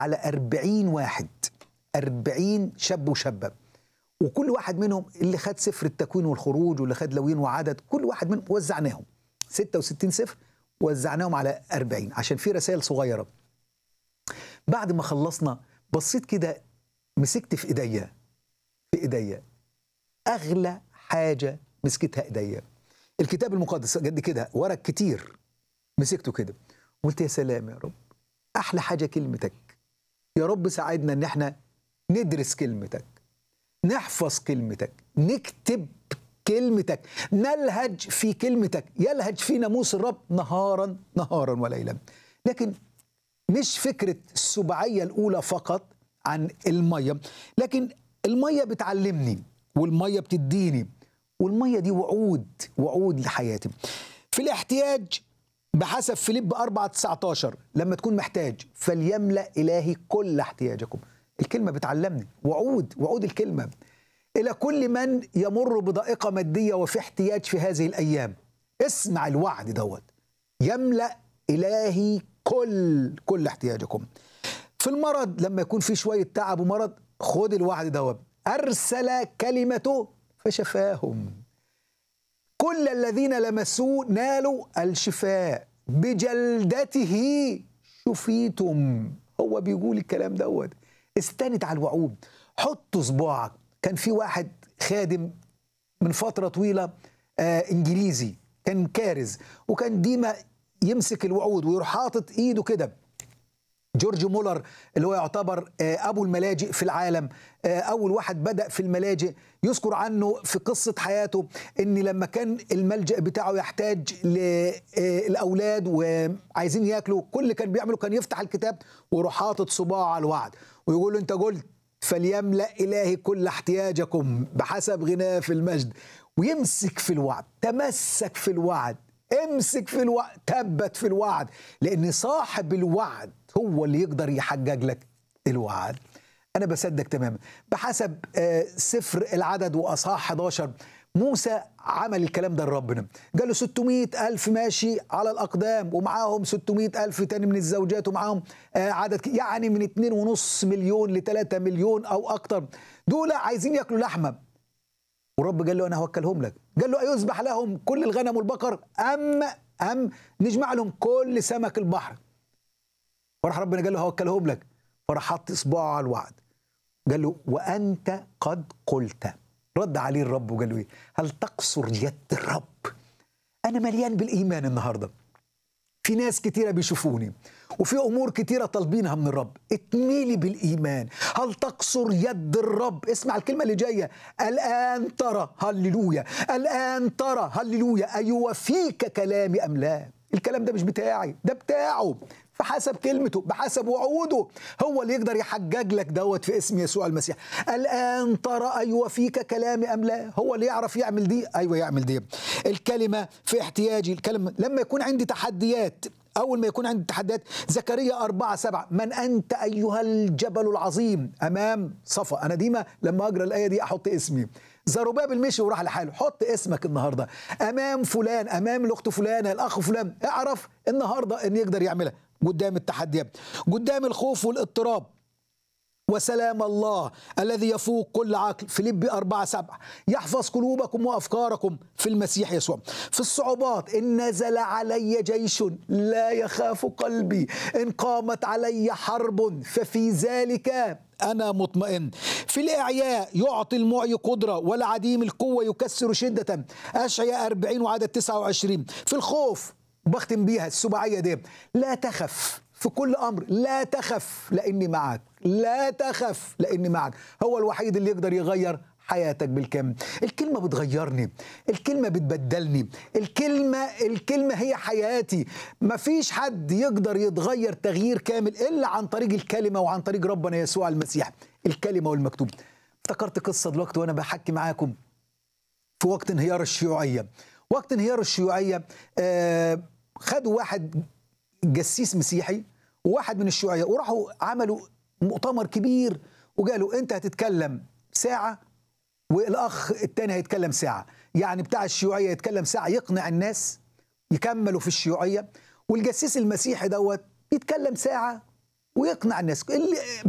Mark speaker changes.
Speaker 1: على أربعين واحد أربعين شاب وشابة وكل واحد منهم اللي خد سفر التكوين والخروج واللي خد لوين وعدد كل واحد منهم وزعناهم 66 سفر وزعناهم على 40 عشان في رسائل صغيرة بعد ما خلصنا بصيت كده مسكت في ايديا في ايديا اغلى حاجه مسكتها ايديا الكتاب المقدس قد كده ورق كتير مسكته كده قلت يا سلام يا رب احلى حاجه كلمتك يا رب ساعدنا ان احنا ندرس كلمتك نحفظ كلمتك نكتب كلمتك نلهج في كلمتك يلهج في ناموس الرب نهارا نهارا وليلا لكن مش فكره السبعيه الاولى فقط عن الميه لكن الميه بتعلمني والميه بتديني والميه دي وعود وعود لحياتي في الاحتياج بحسب فيليب 4 19 لما تكون محتاج فليملا الهي كل احتياجكم الكلمه بتعلمني وعود وعود الكلمه الى كل من يمر بضائقه ماديه وفي احتياج في هذه الايام اسمع الوعد دوت يملا الهي كل كل احتياجكم في المرض لما يكون في شويه تعب ومرض خد الوعد دوت ارسل كلمته فشفاهم كل الذين لمسوه نالوا الشفاء بجلدته شفيتم هو بيقول الكلام دوت استند على الوعود حط صباعك كان في واحد خادم من فتره طويله آه انجليزي كان كارز وكان ديما يمسك الوعود ويروح حاطط ايده كده جورج مولر اللي هو يعتبر ابو الملاجئ في العالم اول واحد بدا في الملاجئ يذكر عنه في قصه حياته ان لما كان الملجا بتاعه يحتاج للاولاد وعايزين ياكلوا كل اللي كان بيعمله كان يفتح الكتاب ويروح حاطط صباعه على الوعد ويقول له انت قلت فليملا الهي كل احتياجكم بحسب غناه في المجد ويمسك في الوعد تمسك في الوعد امسك في الوعد تبت في الوعد لان صاحب الوعد هو اللي يقدر يحجج لك الوعد انا بصدق تماما بحسب سفر العدد واصحاح 11 موسى عمل الكلام ده لربنا قال له 600 ألف ماشي على الأقدام ومعاهم 600 ألف تاني من الزوجات ومعاهم عدد يعني من 2.5 مليون ل 3 مليون أو أكتر دول عايزين ياكلوا لحمة ورب قال له أنا هوكلهم لك قال له أيذبح لهم كل الغنم والبقر أم أم نجمع لهم كل سمك البحر فراح ربنا قال له هوكلهم لك فراح حط إصبعه على الوعد قال له وأنت قد قلت رد عليه الرب وقال له ايه هل تقصر يد الرب انا مليان بالايمان النهارده في ناس كتيرة بيشوفوني وفي أمور كتيرة طالبينها من الرب اتميلي بالإيمان هل تقصر يد الرب اسمع الكلمة اللي جاية الآن ترى هللويا الآن ترى هللويا أيوفيك كلامي أم لا الكلام ده مش بتاعي ده بتاعه بحسب كلمته بحسب وعوده هو اللي يقدر يحجج لك دوت في اسم يسوع المسيح الآن ترى أيوة فيك كلامي أم لا هو اللي يعرف يعمل دي أيوة يعمل دي الكلمة في احتياجي الكلمة لما يكون عندي تحديات أول ما يكون عندي تحديات زكريا أربعة سبعة من أنت أيها الجبل العظيم أمام صفا أنا ديما لما أقرأ الآية دي أحط اسمي زروبابل مشي وراح لحاله حط اسمك النهارده امام فلان امام الاخت فلانه الاخ فلان اعرف النهارده ان يقدر يعملها قدام التحديات قدام الخوف والاضطراب وسلام الله الذي يفوق كل عقل فيليبي أربعة سبعة يحفظ قلوبكم وأفكاركم في المسيح يسوع في الصعوبات إن نزل علي جيش لا يخاف قلبي إن قامت علي حرب ففي ذلك أنا مطمئن في الإعياء يعطي المعي قدرة والعديم القوة يكسر شدة أشعياء 40 وعدد 29 في الخوف بختم بيها السبعية دي لا تخف في كل أمر لا تخف لأني معك لا تخف لأني معك هو الوحيد اللي يقدر يغير حياتك بالكامل الكلمة بتغيرني الكلمة بتبدلني الكلمة الكلمة هي حياتي مفيش حد يقدر يتغير تغيير كامل إلا عن طريق الكلمة وعن طريق ربنا يسوع المسيح الكلمة والمكتوب افتكرت قصة دلوقتي وأنا بحكي معاكم في وقت انهيار الشيوعية وقت انهيار الشيوعية آه خدوا واحد جسيس مسيحي وواحد من الشيوعية وراحوا عملوا مؤتمر كبير وقالوا انت هتتكلم ساعة والاخ التاني هيتكلم ساعة يعني بتاع الشيوعية يتكلم ساعة يقنع الناس يكملوا في الشيوعية والجسيس المسيحي دوت يتكلم ساعة ويقنع الناس اللي